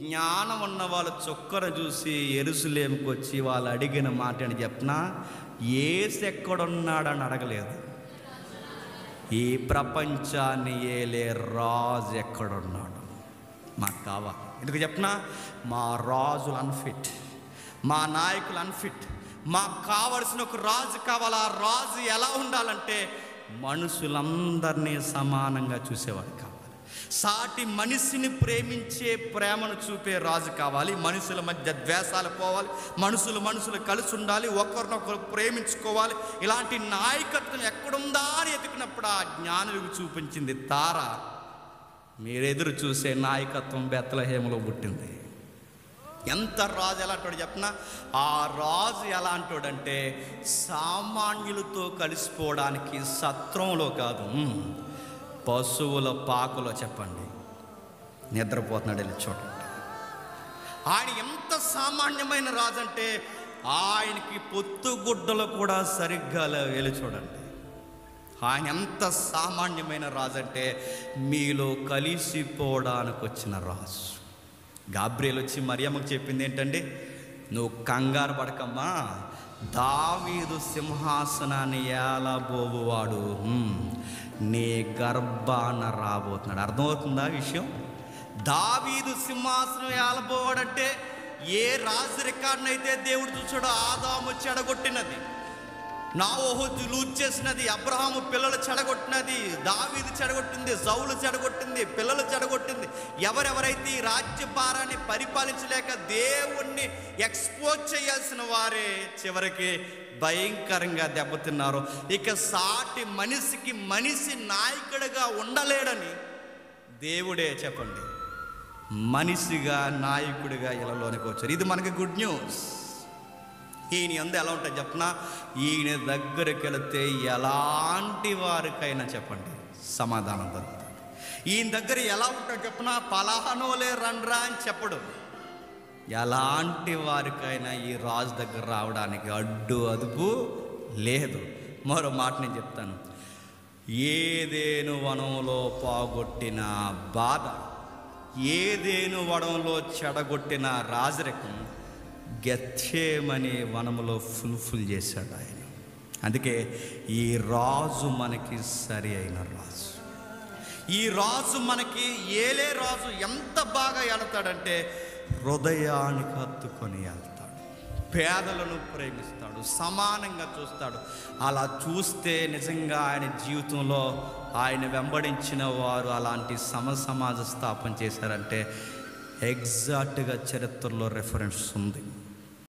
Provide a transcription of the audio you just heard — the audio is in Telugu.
జ్ఞానం ఉన్న వాళ్ళు చొక్కను చూసి ఎరుసలేంకి వచ్చి వాళ్ళు అడిగిన మాట అని చెప్పిన ఏసు ఎక్కడున్నాడని అడగలేదు ఈ ప్రపంచాన్ని ఏలే రాజు ఎక్కడున్నాడు మాకు కావాలి ఎందుకు చెప్పినా మా రాజులు అన్ఫిట్ మా నాయకులు అన్ఫిట్ మాకు కావలసిన ఒక రాజు కావాలి ఆ రాజు ఎలా ఉండాలంటే మనుషులందరినీ సమానంగా చూసేవాడు కావాలి సాటి మనిషిని ప్రేమించే ప్రేమను చూపే రాజు కావాలి మనుషుల మధ్య ద్వేషాలు పోవాలి మనుషులు మనుషులు కలిసి ఉండాలి ఒకరినొకరు ప్రేమించుకోవాలి ఇలాంటి నాయకత్వం ఎక్కడుందా అని ఎతికినప్పుడు ఆ జ్ఞానులకు చూపించింది తార మీరెదురు చూసే నాయకత్వం బెత్తలహేమలో పుట్టింది ఎంత రాజు ఎలాంటోడు చెప్పిన ఆ రాజు ఎలాంటోడంటే సామాన్యులతో కలిసిపోవడానికి సత్రంలో కాదు ఉమ్, పశువుల పాకలో చెప్పండి నిద్రపోతున్నాడు వెళ్ళి చూడండి ఆయన ఎంత సామాన్యమైన రాజు అంటే ఆయనకి పొత్తుగుడ్డలు కూడా సరిగ్గా లేవు. వెళ్ళి చూడండి ఆయన ఎంత సామాన్యమైన రాజు అంటే మీలో కలిసిపోవడానికి వచ్చిన రాజు గాబ్రియల్ వచ్చి మరియమ్మకు చెప్పింది ఏంటండి నువ్వు కంగారు పడకమ్మా దావీదు సింహాసనాన్ని ఏలబోవువాడు హ్మ్, నీ గర్భాన రాబోతున్నాడు అర్థమవుతుందా ఈ విషయం దావీదు సింహాసనం ఏలబోవాడంటే ఏ రాజు రికార్డునైతే దేవుడు చూసాడో ఆదాము చెడగొట్టినది నా ఓహో లూజ్ చేసినది అబ్రహాము పిల్లలు చెడగొట్టినది దావీదు చెడగొట్టింది సౌలు చెడగొట్టింది పిల్లలు చెడగొట్టింది ఎవరెవరైతే ఈ రాజ్య భారాన్ని పరిపాలించలేక దేవుణ్ణి ఎక్స్పోజ్ చేయాల్సిన వారే చివరికి భయంకరంగా దెబ్బతిన్నారు ఇక సాటి మనిషికి మనిషి నాయకుడిగా ఉండలేడని దేవుడే చెప్పండి మనిషిగా నాయకుడిగా ఇళ్ళలోనికి వచ్చారు ఇది మనకి గుడ్ న్యూస్ ఈయన ఎందు ఎలా ఉంటుంది చెప్పనా ఈయన దగ్గరికి వెళితే ఎలాంటి వారికైనా చెప్పండి సమాధానం దొరుకుతుంది ఈయన దగ్గర ఎలా ఉంటుంది చెప్పనా పలాహనోలే రండ్రా అని చెప్పడు ఎలాంటి వారికైనా ఈ రాజు దగ్గర రావడానికి అడ్డు అదుపు లేదు మరో మాట నేను చెప్తాను ఏదేను వనంలో పోగొట్టిన బాధ ఏదేను వనంలో చెడగొట్టిన రాజరికం గెచ్చేమనే వనములో ఫుల్ఫిల్ చేశాడు ఆయన అందుకే ఈ రాజు మనకి సరి అయిన రాజు ఈ రాజు మనకి ఏలే రాజు ఎంత బాగా వెళతాడంటే హృదయానికి హత్తుకొని వెళ్తాడు పేదలను ప్రేమిస్తాడు సమానంగా చూస్తాడు అలా చూస్తే నిజంగా ఆయన జీవితంలో ఆయన వెంబడించిన వారు అలాంటి సమ సమాజ స్థాపన చేశారంటే ఎగ్జాక్ట్గా చరిత్రలో రెఫరెన్స్ ఉంది